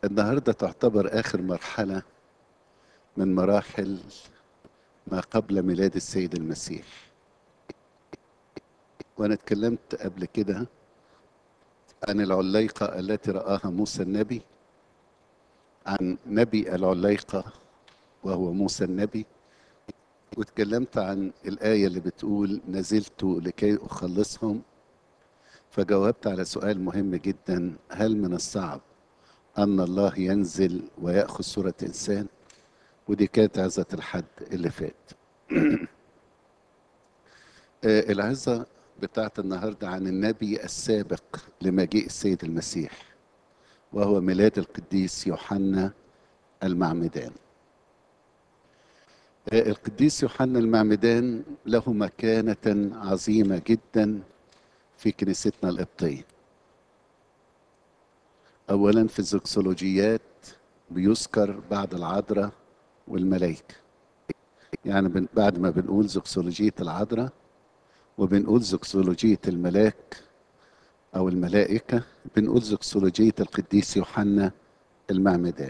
النهارده تعتبر آخر مرحلة من مراحل ما قبل ميلاد السيد المسيح وأنا اتكلمت قبل كده عن العليقة التي رآها موسى النبي عن نبي العليقة وهو موسى النبي واتكلمت عن الآية اللي بتقول نزلت لكي أخلصهم فجاوبت على سؤال مهم جدا هل من الصعب أن الله ينزل ويأخذ صورة إنسان ودي كانت عظة الحد اللي فات آه، العظة بتاعت النهاردة عن النبي السابق لمجيء السيد المسيح وهو ميلاد القديس يوحنا المعمدان آه، القديس يوحنا المعمدان له مكانة عظيمة جدا في كنيستنا القبطية أولا في الزوكسولوجيات بيذكر بعد العذراء والملائكة يعني بن- بعد ما بنقول زوكسولوجية العذراء وبنقول زوكسولوجية الملاك أو الملائكة بنقول زوكسولوجية القديس يوحنا المعمدان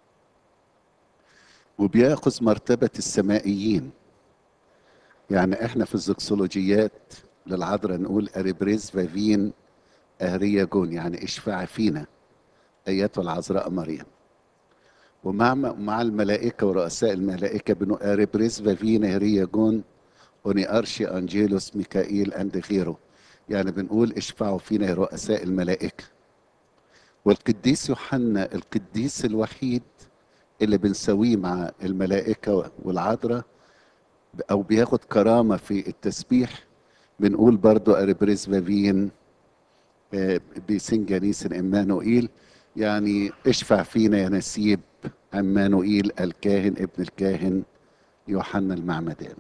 وبياخذ مرتبة السمائيين يعني احنا في الزوكسولوجيات للعذراء نقول أريبريز فافين أهريا جون يعني اشفع فينا أيتها العذراء مريم ومع مع الملائكة ورؤساء الملائكة بنقول أريبريز فافين أهريا جون أوني أرشي أنجيلوس ميكائيل أند غيره يعني بنقول اشفعوا فينا يا رؤساء الملائكة والقديس يوحنا القديس الوحيد اللي بنسويه مع الملائكة والعذراء أو بياخد كرامة في التسبيح بنقول برضو أريبريز فافين آه، بسنجانيس إمانوئيل يعني اشفع فينا يا نسيب عمانوئيل الكاهن ابن الكاهن يوحنا المعمدان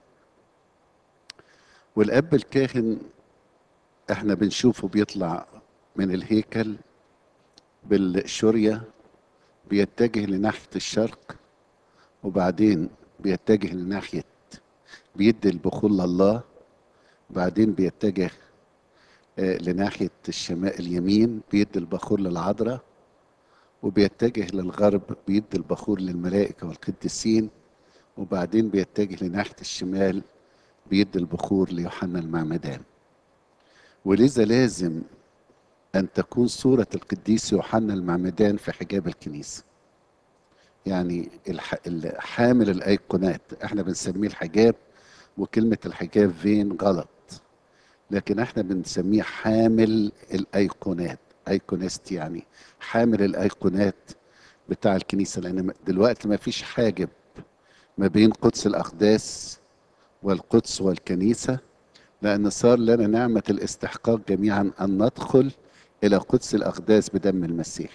والأب الكاهن احنا بنشوفه بيطلع من الهيكل بالشورية بيتجه لناحية الشرق وبعدين بيتجه لناحية بيدي البخور لله بعدين بيتجه آه، لناحية الشمال اليمين بيدي البخور للعذراء وبيتجه للغرب بيدي البخور للملائكة والقديسين وبعدين بيتجه لناحية الشمال بيدي البخور ليوحنا المعمدان ولذا لازم أن تكون صورة القديس يوحنا المعمدان في حجاب الكنيسة يعني الح... ال- حامل الأيقونات احنا بنسميه الحجاب وكلمة الحجاب فين غلط لكن احنا بنسميه حامل الأيقونات أيقونست يعني حامل الأيقونات بتاع الكنيسة لأن دلوقتي ما فيش حاجب ما بين قدس الأقداس والقدس والكنيسة لأن صار لنا نعمة الاستحقاق جميعا أن ندخل إلى قدس الأقداس بدم المسيح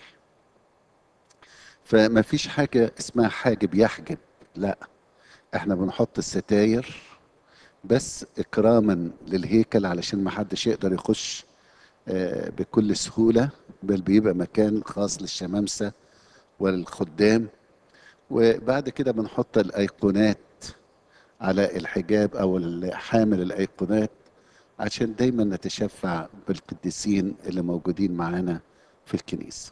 فما فيش حاجة اسمها حاجب يحجب لا احنا بنحط الستاير بس إكراما للهيكل علشان ما حدش يقدر يخش آه، بكل سهولة بل بيبقى مكان خاص للشمامسة والخدام وبعد كده بنحط الأيقونات على الحجاب أو حامل الأيقونات عشان دايما نتشفع بالقديسين اللي موجودين معانا في الكنيسة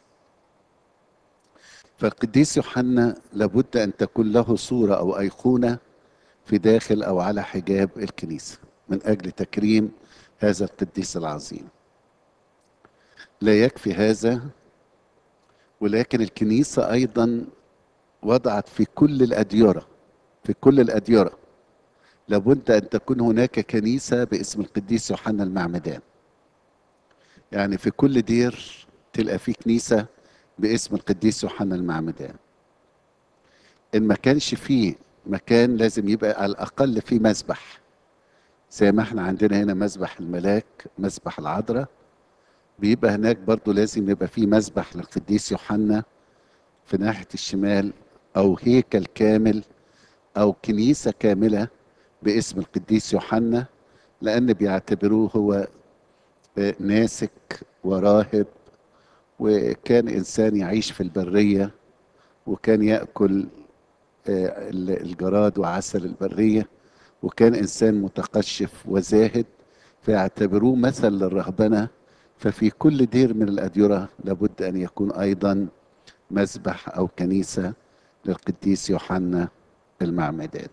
فالقديس يوحنا لابد أن تكون له صورة أو أيقونة في داخل أو على حجاب الكنيسة من أجل تكريم هذا القديس العظيم لا يكفي هذا ولكن الكنيسة أيضا وضعت في كل الأديرة في كل الأديرة لابد أن تكون هناك كنيسة باسم القديس يوحنا المعمدان يعني في كل دير تلقى فيه كنيسة باسم القديس يوحنا المعمدان إن ما كانش فيه مكان لازم يبقى على الأقل فيه مسبح زي ما احنا عندنا هنا مسبح الملاك مسبح العذراء بيبقى هناك برضو لازم يبقى فيه مسبح للقديس يوحنا في ناحية الشمال أو هيكل كامل أو كنيسة كاملة باسم القديس يوحنا لأن بيعتبروه هو آه، ناسك وراهب وكان إنسان يعيش في البرية وكان يأكل آه، ال- الجراد وعسل البرية وكان إنسان متقشف وزاهد فيعتبروه مثل للرهبنة ففي كل دير من الأديرة لابد أن يكون أيضا مذبح أو كنيسة للقديس يوحنا المعمدان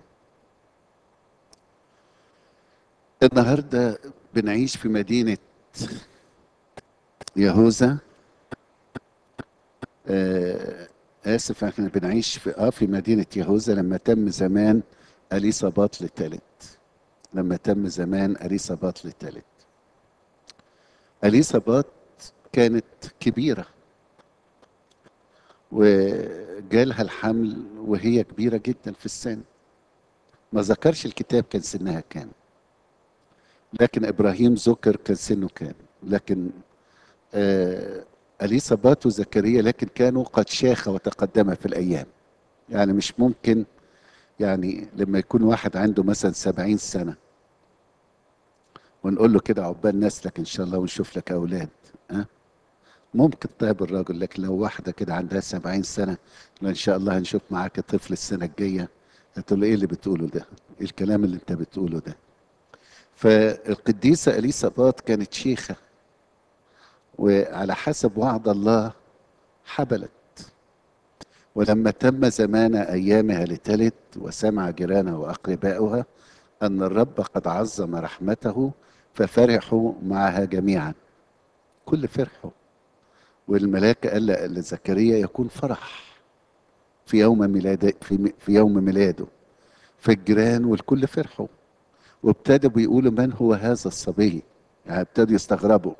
النهارده بنعيش في مدينة يهوذا آه آسف احنا بنعيش في اه في مدينة يهوذا لما تم زمان أليصابات الثالث لما تم زمان أليصابات الثالث أليصابات كانت كبيرة وجالها الحمل وهي كبيرة جدا في السن ما ذكرش الكتاب كان سنها كام لكن إبراهيم ذكر كان سنه كام لكن آه أليصابات وزكريا لكن كانوا قد شاخ وتقدم في الأيام يعني مش ممكن يعني لما يكون واحد عنده مثلا سبعين سنة ونقول له كده عقبال نسلك إن شاء الله ونشوف لك أولاد أه؟ ممكن طيب الراجل لكن لو واحدة كده عندها سبعين سنة إن شاء الله هنشوف معاك طفل السنة الجاية هتقول له إيه اللي بتقوله ده؟ إيه الكلام اللي أنت بتقوله ده؟ فالقديسة أليصابات كانت شيخة وعلى حسب وعد الله حبلت ولما تم زمان أيامها لتلت وسمع جيرانها وأقرباؤها أن الرب قد عظم رحمته ففرحوا معها جميعا كل فرحوا والملاك قال لزكريا يكون فرح في يوم ميلاده في, في يوم ميلاده فالجيران والكل فرحوا وابتدوا بيقولوا من هو هذا الصبي يعني ابتدوا يستغربوا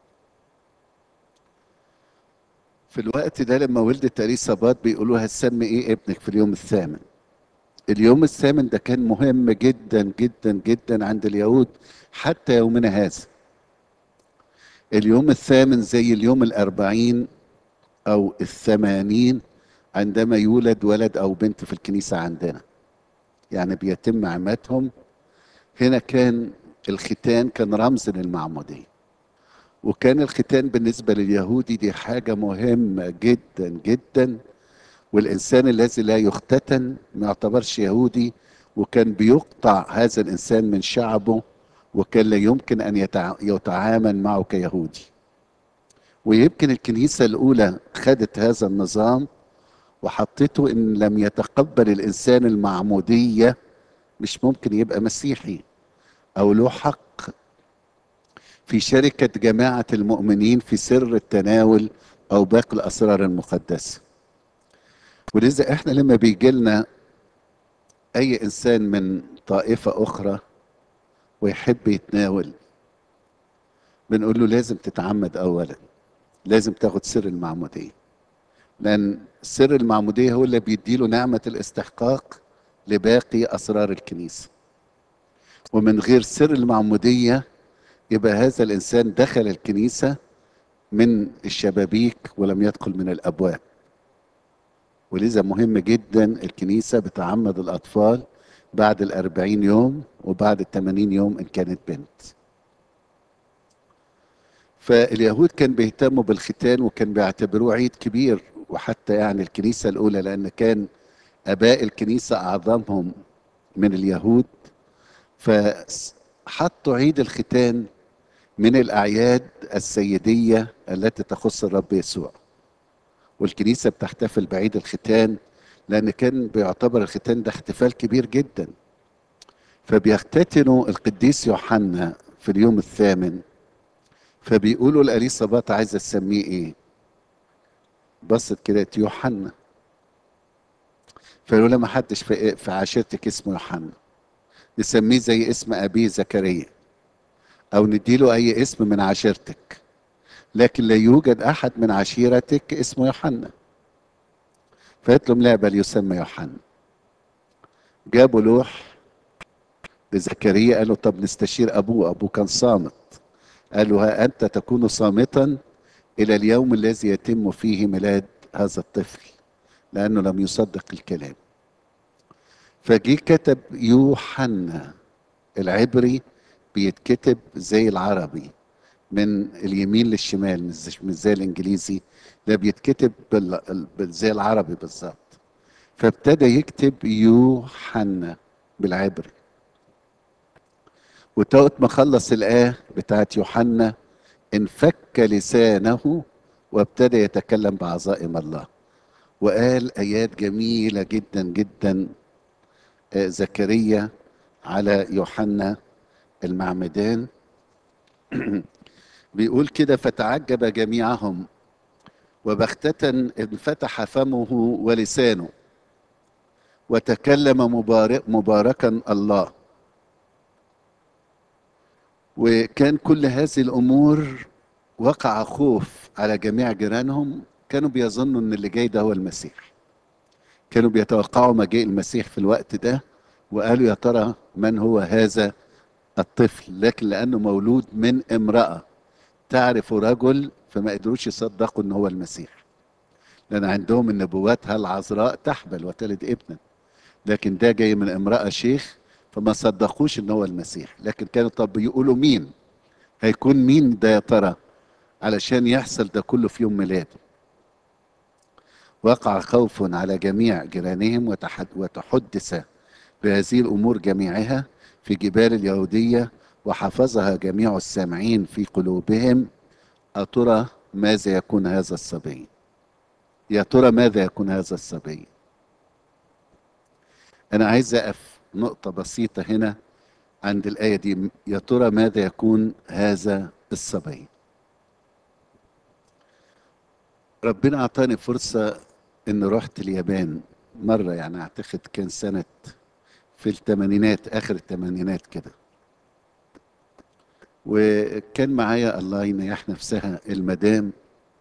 في الوقت ده لما ولدت أليصابات بيقولوا هتسمي ايه ابنك في اليوم الثامن اليوم الثامن ده كان مهم جدا جدا جدا عند اليهود حتى يومنا هذا اليوم الثامن زي اليوم الأربعين أو الثمانين عندما يولد ولد أو بنت في الكنيسة عندنا يعني بيتم عماتهم هنا كان الختان كان رمز للمعمودية وكان الختان بالنسبة لليهودي دي حاجة مهمة جدا جدا والإنسان الذي لا يختتن ما يعتبرش يهودي وكان بيقطع هذا الإنسان من شعبه وكان لا يمكن أن يتعامل معه كيهودي ويمكن الكنيسة الأولى خدت هذا النظام وحطته إن لم يتقبل الإنسان المعمودية مش ممكن يبقى مسيحي أو له حق في شركة جماعة المؤمنين في سر التناول أو باقي الأسرار المقدسة ولذا إحنا لما بيجي لنا أي إنسان من طائفة أخرى ويحب يتناول بنقول له لازم تتعمد أولا لازم تاخد سر المعمودية لأن سر المعمودية هو اللي بيديله نعمة الاستحقاق لباقي أسرار الكنيسة ومن غير سر المعمودية يبقى هذا الإنسان دخل الكنيسة من الشبابيك ولم يدخل من الأبواب ولذا مهم جدا الكنيسة بتعمد الأطفال بعد الأربعين يوم وبعد الثمانين يوم إن كانت بنت فاليهود كان بيهتموا بالختان وكان بيعتبروه عيد كبير وحتى يعني الكنيسة الأولى لأن كان آباء الكنيسة أعظمهم من اليهود فحطوا عيد الختان من الأعياد السيدية التي تخص الرب يسوع والكنيسة بتحتفل بعيد الختان لأن كان بيعتبر الختان ده احتفال كبير جدا فبيختتنوا القديس يوحنا في اليوم الثامن فبيقولوا لأليصابات عايزة تسميه ايه بصت كده يوحنا فقالوا لها ما حدش في, في عشيرتك اسمه يوحنا نسميه زي اسم أبيه زكريا أو نديله أي اسم من عشيرتك لكن لا يوجد أحد من عشيرتك اسمه يوحنا فقالت لهم لا بل يسمى يوحنا جابوا لوح لزكريا قالوا طب نستشير أبوه أبوه كان صامت قالوا ها أنت تكون صامتا إلى اليوم الذي يتم فيه ميلاد هذا الطفل لأنه لم يصدق الكلام فجي كتب يوحنا العبري بيتكتب زي العربي من اليمين للشمال مش زي الانجليزي ده بيتكتب بال... زي العربي بالظبط فابتدى يكتب يوحنا بالعبري وتوقت ما خلص الآية بتاعت يوحنا انفك لسانه وابتدى يتكلم بعظائم الله وقال ايات جميله جدا جدا آه، زكريا على يوحنا المعمدان بيقول كده فتعجب جميعهم وبختة انفتح فمه ولسانه وتكلم مبارك مباركا الله وكان كل هذه الامور وقع خوف على جميع جيرانهم كانوا بيظنوا ان اللي جاي ده هو المسيح كانوا بيتوقعوا مجيء المسيح في الوقت ده وقالوا يا ترى من هو هذا الطفل لكن لانه مولود من امراه تعرف رجل فما قدروش يصدقوا ان هو المسيح لان عندهم النبوات العذراء تحبل وتلد ابنا لكن ده جاي من امراه شيخ فما صدقوش ان هو المسيح لكن كانوا طب يقولوا مين هيكون مين ده يا ترى علشان يحصل ده كله في يوم ميلاده وقع خوف على جميع جيرانهم وتحد وتحدث بهذه الامور جميعها في جبال اليهوديه وحفظها جميع السامعين في قلوبهم أترى ماذا يكون هذا الصبي يا ترى ماذا يكون هذا الصبي أنا عايز أقف نقطة بسيطة هنا عند الآية دي يا ترى ماذا يكون هذا الصبي ربنا أعطاني فرصة إن رحت اليابان مرة يعني أعتقد كان سنة في الثمانينات آخر الثمانينات كده وكان معايا الله ينيح نفسها المدام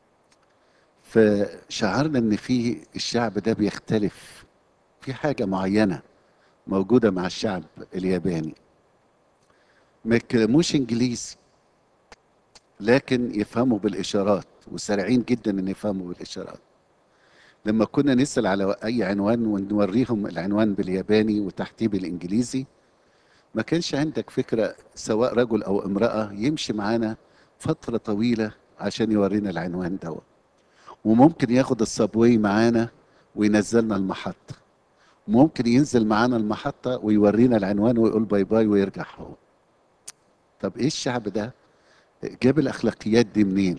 فشعرنا ان في الشعب ده بيختلف في حاجة معينة موجودة مع الشعب الياباني ما يتكلموش انجليزي لكن يفهموا بالاشارات وسريعين جدا ان يفهموا بالاشارات لما كنا نسال على اي عنوان ونوريهم العنوان بالياباني وتحتيه بالانجليزي ما كانش عندك فكره سواء رجل او امراه يمشي معانا فتره طويله عشان يورينا العنوان دوت وممكن ياخد الصابواي معانا وينزلنا المحطه ممكن ينزل معانا المحطه ويورينا العنوان ويقول باي باي ويرجع هو طب ايه الشعب ده جاب الاخلاقيات دي منين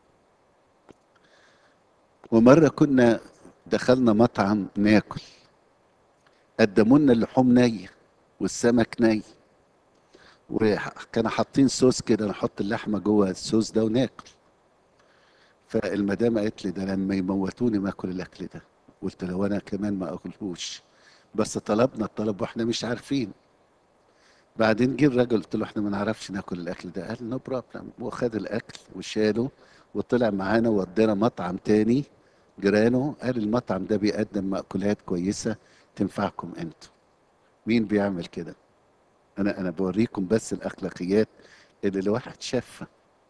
ومره كنا دخلنا مطعم ناكل قدموا لنا اللحوم نيه والسمك ني وكانوا حاطين صوص كده نحط اللحمه جوه الصوص ده وناكل فالمدام قالت لي ده لما يموتوني ما اكل الاكل ده قلت له وانا كمان ما اكلهوش بس طلبنا الطلب واحنا مش عارفين بعدين جه الراجل قلت له احنا ما نعرفش ناكل الاكل ده قال نو بروبلم وخد الاكل وشاله وطلع معانا وودانا مطعم تاني جيرانه قال المطعم ده بيقدم مأكولات كويسة تنفعكم انتوا مين بيعمل كده انا انا بوريكم بس الاخلاقيات اللي الواحد شافها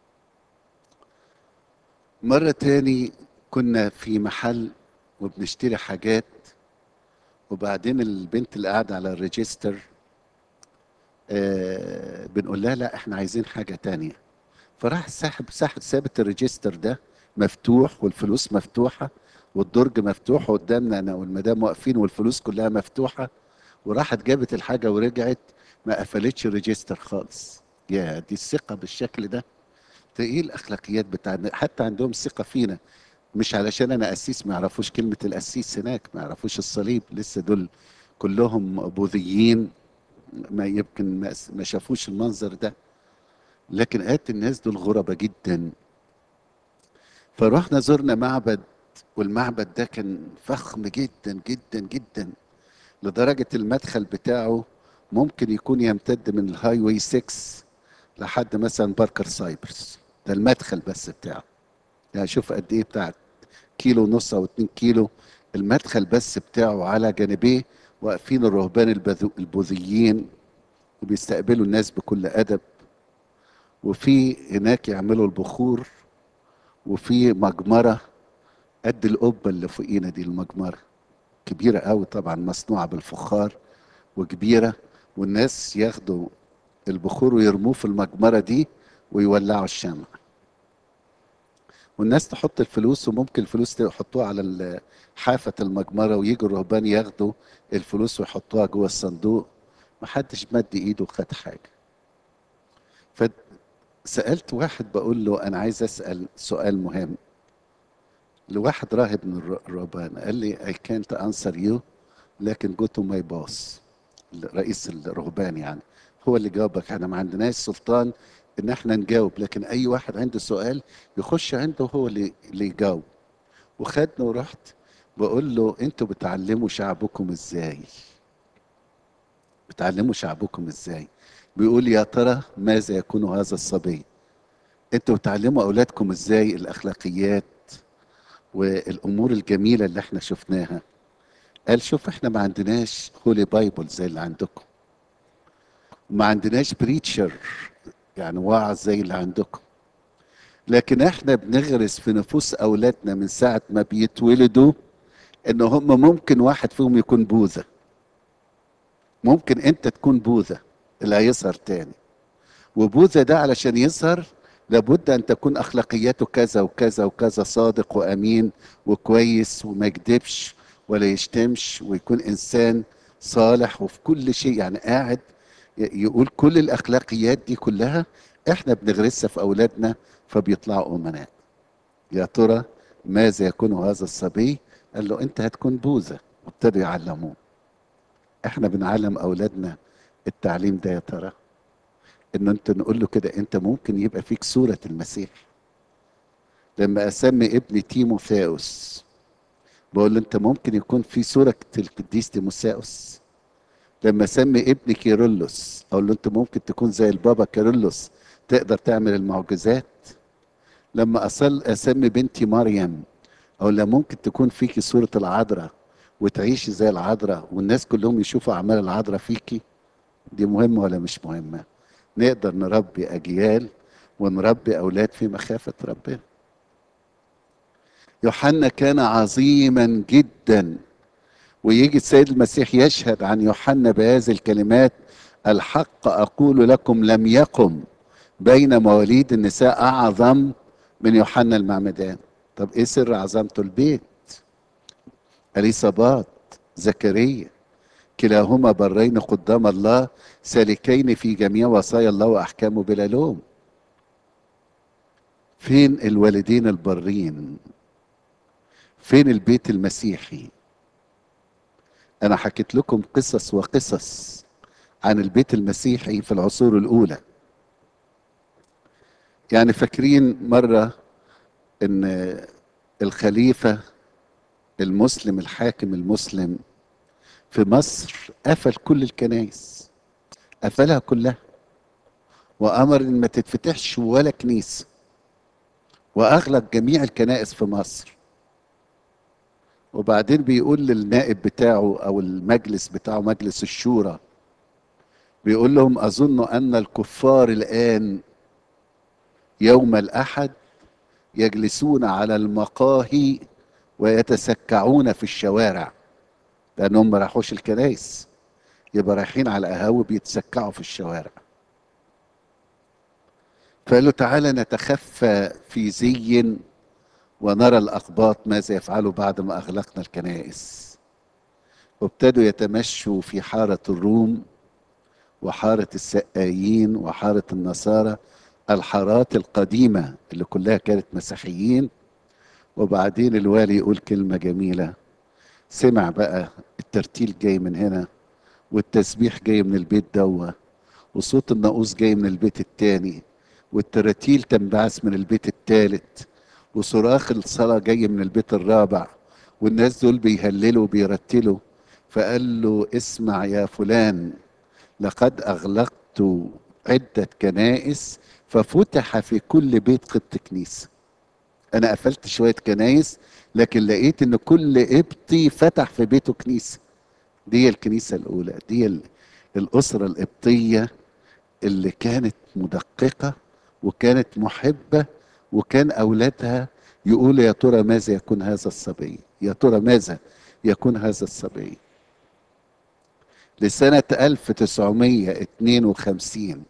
مرة تاني كنا في محل وبنشتري حاجات وبعدين البنت اللي قاعدة على الريجستر آه بنقول لها لا احنا عايزين حاجة تانية فراح ساحب ساحب سابت الريجستر ده مفتوح والفلوس مفتوحة والدرج مفتوح قدامنا انا والمدام واقفين والفلوس كلها مفتوحة وراحت جابت الحاجة ورجعت ما قفلتش الريجستر خالص يا دي الثقة بالشكل ده ايه الاخلاقيات بتاعنا حتى عندهم ثقة فينا مش علشان انا قسيس ما يعرفوش كلمة القسيس هناك ما يعرفوش الصليب لسه دول كلهم بوذيين ما يمكن ما, ما شافوش المنظر ده لكن قالت الناس دول غربة جدا فروحنا زرنا معبد والمعبد ده كان فخم جدا جدا جدا لدرجة المدخل بتاعه ممكن يكون يمتد من الهاي واي 6 لحد مثلا باركر سايبرز ده المدخل بس بتاعه يعني شوف قد ايه بتاع كيلو ونص او اتنين كيلو المدخل بس بتاعه على جانبيه واقفين الرهبان البوذيين وبيستقبلوا الناس بكل ادب وفي هناك يعملوا البخور وفي مجمره قد القبه اللي فوقينا دي المجمره كبيره قوي طبعا مصنوعه بالفخار وكبيره والناس ياخدوا البخور ويرموه في المجمره دي ويولعوا الشمع والناس تحط الفلوس وممكن الفلوس يحطوها على حافة المجمرة ويجوا الرهبان ياخدوا الفلوس ويحطوها جوه الصندوق محدش مد ايده وخد حاجة فسألت واحد بقول له أنا عايز أسأل سؤال مهم لواحد راهب من الر- الرهبان قال لي I can't answer you لكن go to my boss رئيس الرهبان يعني هو اللي جاوبك احنا ما عندناش سلطان ان احنا نجاوب لكن اي واحد عنده سؤال يخش عنده هو اللي اللي يجاوب وخدني ورحت بقول له انتوا بتعلموا شعبكم ازاي بتعلموا شعبكم ازاي بيقول يا ترى ماذا يكون هذا الصبي انتوا بتعلموا اولادكم ازاي الاخلاقيات والامور الجميله اللي احنا شفناها قال شوف احنا ما عندناش هولي بايبل زي اللي عندكم ما عندناش بريتشر يعني واعظ زي اللي عندكم لكن احنا بنغرس في نفوس اولادنا من ساعه ما بيتولدوا ان هم ممكن واحد فيهم يكون بوذا ممكن انت تكون بوذا اللي هيظهر تاني وبوذا ده علشان يظهر لابد ان تكون اخلاقياته كذا وكذا وكذا صادق وامين وكويس وما يكذبش ولا يشتمش ويكون انسان صالح وفي كل شيء يعني قاعد ي- يقول كل الاخلاقيات دي كلها احنا بنغرسها في اولادنا فبيطلعوا امناء يا ترى ماذا يكون هذا الصبي قال له انت هتكون بوذا وابتدوا يعلموه احنا بنعلم اولادنا التعليم ده يا ترى ان انت نقول له كده انت ممكن يبقى فيك صورة المسيح لما اسمي ابني تيموثاوس بقول له انت ممكن يكون في صورة القديس تيموثاوس لما اسمي ابني كيرلس اقول له انت ممكن تكون زي البابا كيرلس تقدر تعمل المعجزات لما أصل اسمي بنتي مريم اقول لها ممكن تكون فيكي صورة العذراء وتعيشي زي العذراء والناس كلهم يشوفوا اعمال العذراء فيكي دي مهمة ولا مش مهمة نقدر نربي أجيال ونربي أولاد في مخافة ربنا يوحنا كان عظيما جدا ويجي السيد المسيح يشهد عن يوحنا بهذه الكلمات الحق أقول لكم لم يقم بين مواليد النساء أعظم من يوحنا المعمدان طب إيه سر عظمته البيت أليصابات زكريا كلاهما برين قدام الله سالكين في جميع وصايا الله واحكامه بلا لوم فين الوالدين البرين فين البيت المسيحي انا حكيت لكم قصص وقصص عن البيت المسيحي في العصور الاولى يعني فاكرين مره ان الخليفه المسلم الحاكم المسلم في مصر قفل كل الكنائس قفلها كلها وامر ان ما تتفتحش ولا كنيسه واغلق جميع الكنائس في مصر وبعدين بيقول للنائب بتاعه او المجلس بتاعه مجلس الشورى بيقول لهم اظن ان الكفار الان يوم الاحد يجلسون على المقاهي ويتسكعون في الشوارع لانهم ما راحوش الكنائس يبقى رايحين على قهاوي بيتسكعوا في الشوارع فقال له تعالى نتخفى في زي ونرى الأقباط ماذا يفعلوا بعد ما أغلقنا الكنائس وابتدوا يتمشوا في حارة الروم وحارة السقايين وحارة النصارى الحارات القديمة اللي كلها كانت مسيحيين وبعدين الوالي يقول كلمة جميلة سمع بقى الترتيل جاي من هنا والتسبيح جاي من البيت دوا وصوت الناقوس جاي من البيت التاني والتراتيل تنبعث من البيت التالت وصراخ الصلاة جاي من البيت الرابع والناس دول بيهللوا وبيرتلوا فقال له اسمع يا فلان لقد أغلقت عدة كنائس ففتح في كل بيت قبط كنيسة أنا قفلت شوية كنايس لكن لقيت إن كل قبطي فتح في بيته كنيسة دي الكنيسة الأولى دي ال- الأسرة القبطية اللي كانت مدققة وكانت محبة وكان أولادها يقولوا يا ترى ماذا يكون هذا الصبي يا ترى ماذا يكون هذا الصبي لسنة 1952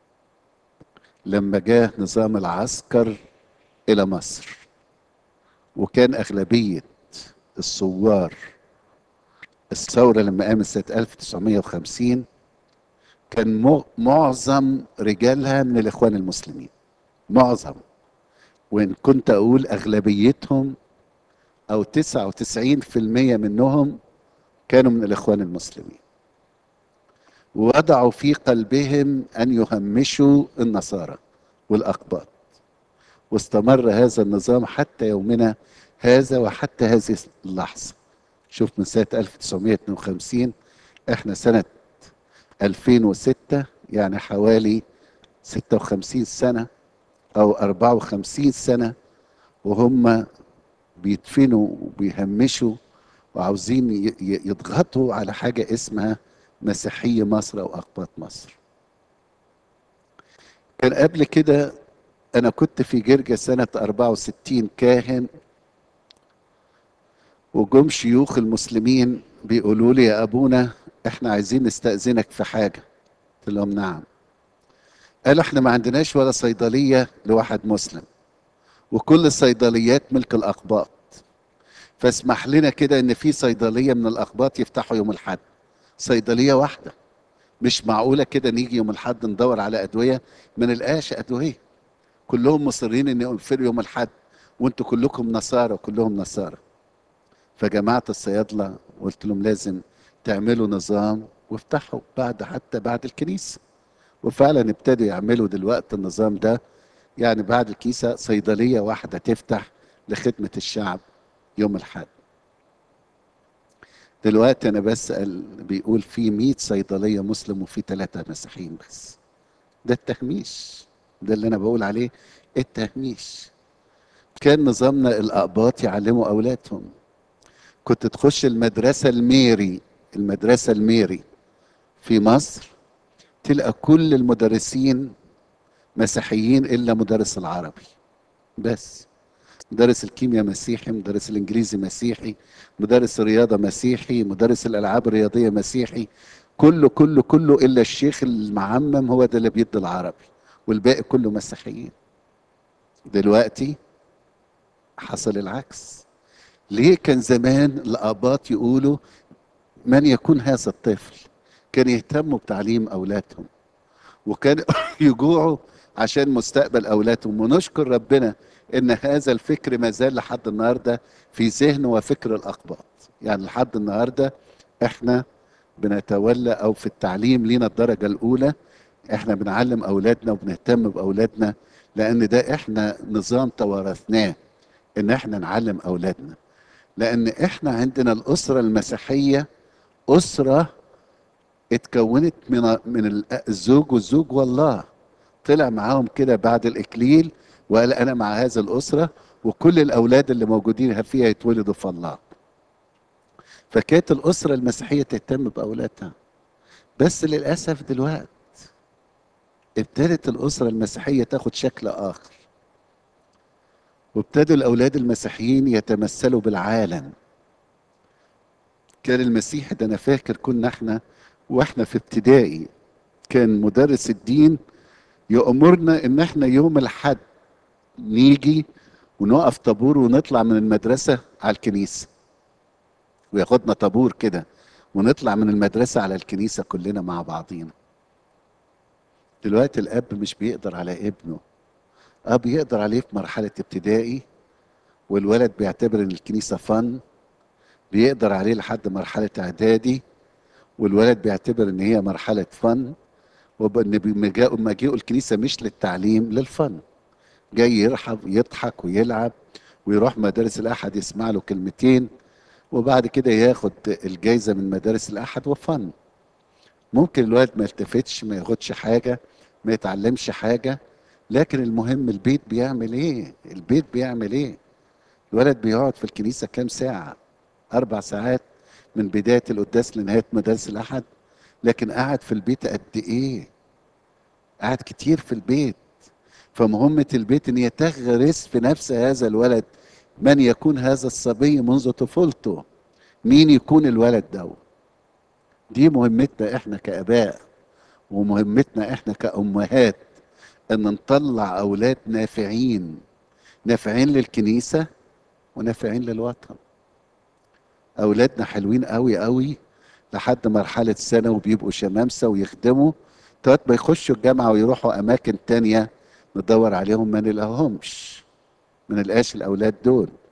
لما جاء نظام العسكر إلى مصر وكان أغلبية الثوار الثورة لما قامت سنة 1950 كان مع- معظم رجالها من الإخوان المسلمين معظم وإن كنت أقول أغلبيتهم أو 99% منهم كانوا من الإخوان المسلمين ووضعوا في قلبهم أن يهمشوا النصارى والأقباط واستمر هذا النظام حتى يومنا هذا وحتى هذه اللحظة شوف من سنة 1952 احنا سنة 2006 يعني حوالي 56 سنة أو 54 سنة وهم بيدفنوا وبيهمشوا وعاوزين ي- ي- يضغطوا على حاجة اسمها مسيحية مصر أو أقباط مصر كان قبل كده أنا كنت في جرجة سنة 64 كاهن وجم شيوخ المسلمين بيقولوا لي يا أبونا إحنا عايزين نستأذنك في حاجة قلت لهم نعم قالوا إحنا ما عندناش ولا صيدلية لواحد مسلم وكل الصيدليات ملك الأقباط فاسمح لنا كده إن في صيدلية من الأقباط يفتحوا يوم الأحد صيدلية واحدة مش معقولة كده نيجي يوم الأحد ندور على أدوية ما نلقاش أدوية كلهم مصرين إن يقفلوا يوم الأحد وانتوا كلكم نصارى وكلهم نصارى فجمعت الصيادلة وقلت لهم لازم تعملوا نظام وافتحوا بعد حتى بعد الكنيسة وفعلا ابتدوا يعملوا دلوقتي النظام ده يعني بعد الكنيسة صيدلية واحدة تفتح لخدمة الشعب يوم الأحد دلوقتي أنا بسأل بيقول في 100 صيدلية مسلم وفي ثلاثة مسيحيين بس ده التهميش ده اللي أنا بقول عليه التهميش كان نظامنا الأقباط يعلموا أولادهم كنت تخش المدرسة الميري المدرسة الميري في مصر تلقى كل المدرسين مسيحيين إلا مدرس العربي بس مدرس الكيمياء مسيحي مدرس الإنجليزي مسيحي مدرس الرياضة مسيحي مدرس الألعاب الرياضية مسيحي كله كله كله إلا الشيخ المعمم هو ده اللي بيدي العربي والباقي كله مسيحيين دلوقتي حصل العكس ليه كان زمان الآباط يقولوا من يكون هذا الطفل كان يهتموا بتعليم أولادهم وكان يجوعوا عشان مستقبل أولادهم ونشكر ربنا إن هذا الفكر ما زال لحد النهاردة في ذهن وفكر الأقباط يعني لحد النهاردة إحنا بنتولى أو في التعليم لينا الدرجة الأولى إحنا بنعلم أولادنا وبنهتم بأولادنا لأن ده إحنا نظام توارثناه إن إحنا نعلم أولادنا لأن إحنا عندنا الأسرة المسيحية أسرة اتكونت من من الزوج والزوج والله طلع معاهم كده بعد الإكليل وقال أنا مع هذا الأسرة وكل الأولاد اللي موجودين فيها يتولدوا في الله فكانت الأسرة المسيحية تهتم بأولادها بس للأسف دلوقتي ابتدت الأسرة المسيحية تاخد شكل آخر وابتدوا الأولاد المسيحيين يتمثلوا بالعالم كان المسيح ده أنا فاكر كنا احنا واحنا في ابتدائي كان مدرس الدين يأمرنا ان احنا يوم الحد نيجي ونقف طابور ونطلع من المدرسة على الكنيسة وياخدنا طابور كده ونطلع من المدرسة على الكنيسة كلنا مع بعضينا دلوقتي الأب مش بيقدر على ابنه أب يقدر عليه في مرحلة ابتدائي والولد بيعتبر إن الكنيسة فن بيقدر عليه لحد مرحلة إعدادي والولد بيعتبر إن هي مرحلة فن وإن لما جاءوا الكنيسة مش للتعليم للفن جاي يرحب يضحك ويلعب ويروح مدارس الأحد يسمع له كلمتين وبعد كده ياخد الجايزة من مدارس الأحد وفن ممكن الولد ما يلتفتش ما ياخدش حاجة ما يتعلمش حاجة لكن المهم البيت بيعمل ايه البيت بيعمل ايه الولد بيقعد في الكنيسة كام ساعة أربع ساعات من بداية القداس لنهاية مدارس الأحد لكن قاعد في البيت قد ايه قاعد كتير في البيت فمهمة البيت ان هي تغرس في نفس هذا الولد من يكون هذا الصبي منذ طفولته مين يكون الولد ده دي مهمتنا احنا كاباء ومهمتنا احنا كامهات ان نطلع اولاد نافعين نافعين للكنيسه ونافعين للوطن اولادنا حلوين قوي قوي لحد مرحله سنه وبيبقوا شمامسه ويخدموا طيب ما يخشوا الجامعه ويروحوا اماكن تانية ندور عليهم ما نلاقيهمش ما نلقاش الاولاد دول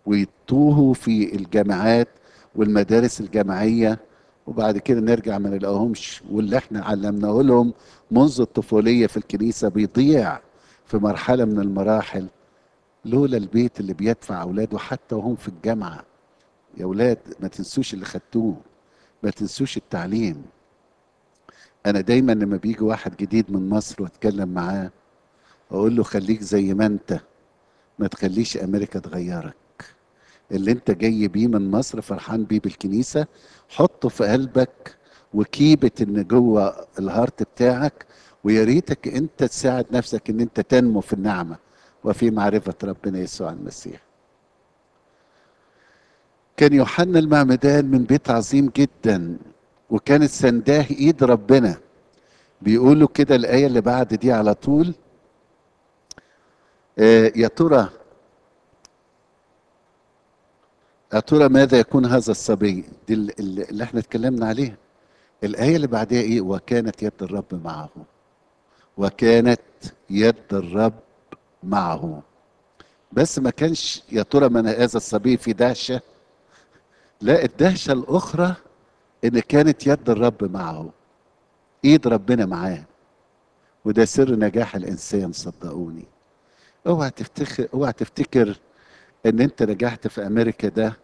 ويتوهوا في الجامعات والمدارس الجامعيه وبعد كده نرجع ما نلاقيهمش واللي احنا علمناه لهم منذ الطفوليه في الكنيسه بيضيع في مرحله من المراحل لولا البيت اللي بيدفع اولاده حتى وهم في الجامعه يا اولاد ما تنسوش اللي خدتوه ما تنسوش التعليم انا دايما لما بيجي واحد جديد من مصر واتكلم معاه اقول له خليك زي ما انت ما تخليش امريكا تغيرك اللي انت جاي بيه من مصر فرحان بيه بالكنيسه حطه في قلبك وكيبه ان جوه الهارت بتاعك ويا ريتك انت تساعد نفسك ان انت تنمو في النعمه وفي معرفه ربنا يسوع المسيح كان يوحنا المعمدان من بيت عظيم جدا وكانت سنداه ايد ربنا بيقولوا كده الايه اللي بعد دي على طول آه يا ترى يا ترى ماذا يكون هذا الصبي دي اللي احنا اتكلمنا عليها الآية اللي بعدها ايه وكانت يد الرب معه وكانت يد الرب معه بس ما كانش يا ترى من هذا الصبي في دهشة لا الدهشة الأخرى إن كانت يد الرب معه إيد ربنا معاه وده سر نجاح الإنسان صدقوني اوعى تفتكر اوعى تفتكر ان انت نجحت في امريكا ده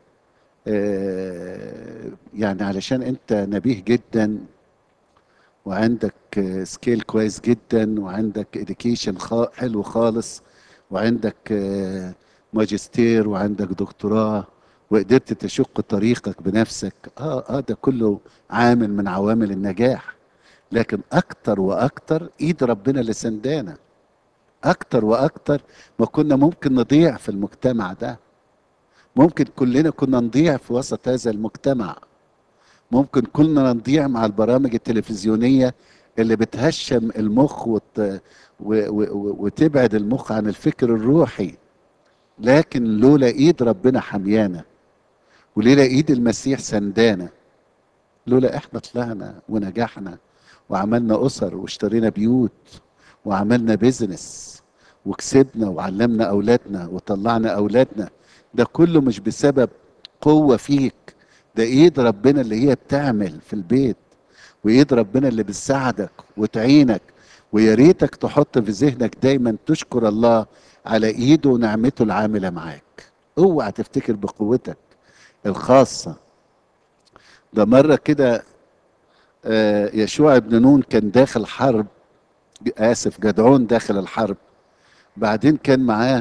آه يعني علشان انت نبيه جدا وعندك آه سكيل كويس جدا وعندك اديوكيشن حلو خالص وعندك آه ماجستير وعندك دكتوراه وقدرت تشق طريقك بنفسك اه اه ده كله عامل من عوامل النجاح لكن اكتر واكتر ايد ربنا اللي سندانا اكتر واكتر ما كنا ممكن نضيع في المجتمع ده ممكن كلنا كنا نضيع في وسط هذا المجتمع ممكن كلنا نضيع مع البرامج التلفزيونية اللي بتهشم المخ وت... و... و... وتبعد المخ عن الفكر الروحي لكن لولا ايد ربنا حميانا ولولا ايد المسيح سندانا لولا احنا طلعنا ونجحنا وعملنا اسر واشترينا بيوت وعملنا بيزنس وكسبنا وعلمنا اولادنا وطلعنا اولادنا ده كله مش بسبب قوه فيك ده ايد ربنا اللي هي بتعمل في البيت وايد ربنا اللي بتساعدك وتعينك ويا ريتك تحط في ذهنك دايما تشكر الله على ايده ونعمته العامله معاك اوعى تفتكر بقوتك الخاصه ده مره كده يشوع بن نون كان داخل حرب اسف جدعون داخل الحرب بعدين كان معاه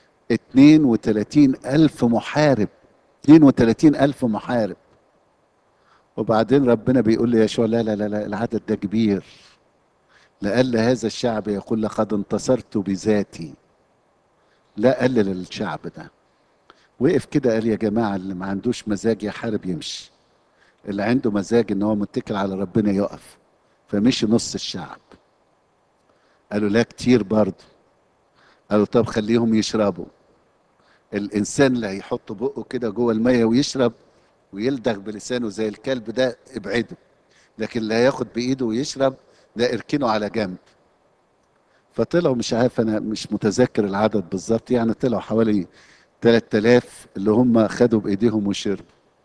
32 ألف محارب 32 ألف محارب وبعدين ربنا بيقول لي يشوع لا لا لا, لا العدد ده كبير لألا هذا الشعب يقول لقد انتصرت بذاتي لا قلل الشعب ده وقف كده قال يا جماعة اللي ما عندوش مزاج يحارب يمشي اللي عنده مزاج ان هو متكل على ربنا يقف فمشي نص الشعب قالوا لا كتير برضه قالوا طب خليهم يشربوا الانسان اللي هيحط بقه كده جوه الميه ويشرب ويلدغ بلسانه زي الكلب ده ابعده لكن اللي هياخد بايده ويشرب ده اركنه على جنب فطلعوا مش عارف انا مش متذكر العدد بالظبط يعني طلعوا حوالي 3000 اللي هم خدوا بايديهم وشربوا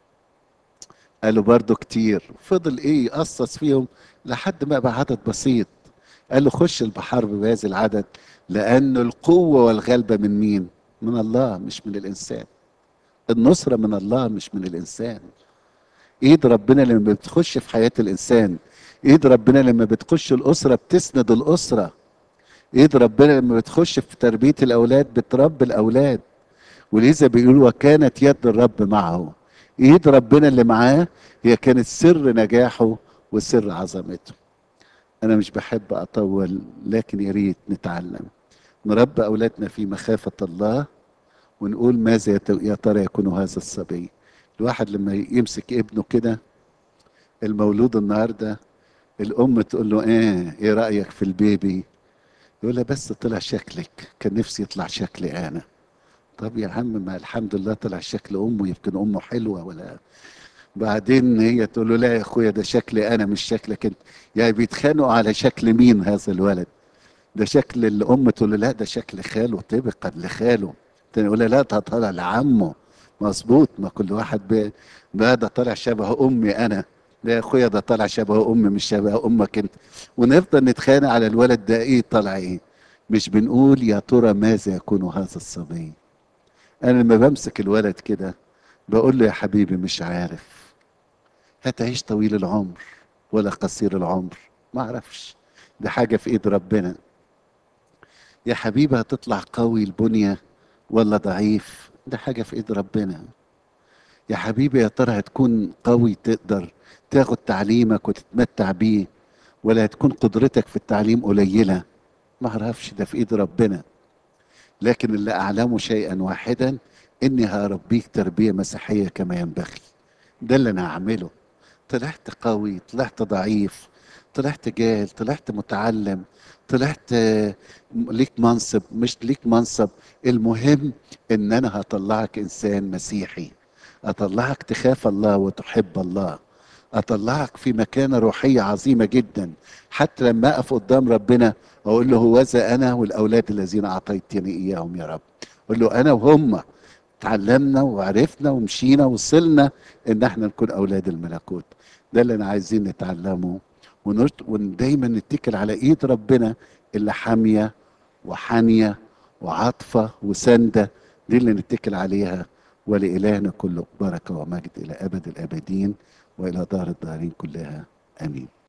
قالوا برضو كتير فضل ايه يقصص فيهم لحد ما بقى عدد بسيط قال له خش البحر بهذا العدد لأن القوة والغلبة من مين؟ من الله مش من الإنسان النصرة من الله مش من الإنسان إيد ربنا لما بتخش في حياة الإنسان إيد ربنا لما بتخش الأسرة بتسند الأسرة إيد ربنا لما بتخش في تربية الأولاد بتربي الأولاد ولذا بيقولوا وكانت يد الرب معه ايد ربنا اللي معاه هي كانت سر نجاحه وسر عظمته انا مش بحب اطول لكن يا ريت نتعلم نربي اولادنا في مخافه الله ونقول ماذا يا ترى يكون هذا الصبي الواحد لما يمسك ابنه كده المولود النهارده الام تقول له ايه ايه رايك في البيبي يقول لها بس طلع شكلك كان نفسي يطلع شكلي انا طب يا عم ما الحمد لله طلع شكل امه يمكن امه حلوه ولا بعدين هي تقول له لا يا اخويا ده شكلي انا مش شكلك انت يعني بيتخانقوا على شكل مين هذا الولد ده شكل الام تقول له لا ده شكل خاله طبقا لخاله تاني يقول لا ده طالع لعمه مظبوط ما كل واحد ب... ده ده طالع شبه امي انا ده يا اخويا ده طالع شبه امي مش شبه امك انت ونفضل نتخانق على الولد ده ايه طالع ايه مش بنقول يا ترى ماذا يكون هذا الصبي انا لما بمسك الولد كده بقول له يا حبيبي مش عارف هتعيش طويل العمر ولا قصير العمر ما اعرفش دي حاجه في ايد ربنا يا حبيبي هتطلع قوي البنيه ولا ضعيف ده حاجه في ايد ربنا يا حبيبي يا ترى هتكون قوي تقدر تاخد تعليمك وتتمتع بيه ولا هتكون قدرتك في التعليم قليله ما اعرفش ده في ايد ربنا لكن اللي اعلمه شيئا واحدا اني هربيك تربيه مسيحيه كما ينبغي ده اللي انا هعمله طلعت قوي طلعت ضعيف طلعت جاهل طلعت متعلم طلعت ليك منصب مش ليك منصب المهم ان انا هطلعك انسان مسيحي اطلعك تخاف الله وتحب الله اطلعك في مكانه روحيه عظيمه جدا حتى لما اقف قدام ربنا اقول له هوذا انا والاولاد الذين اعطيتني اياهم يا رب اقول له انا وهم تعلمنا وعرفنا ومشينا وصلنا ان احنا نكون اولاد الملكوت ده اللي انا عايزين نتعلمه ودايما نتكل على ايد ربنا اللي حاميه وحانيه وعاطفه وسنده دي اللي نتكل عليها ولإلهنا كل بركه ومجد الى ابد الابدين والى دار الدارين كلها امين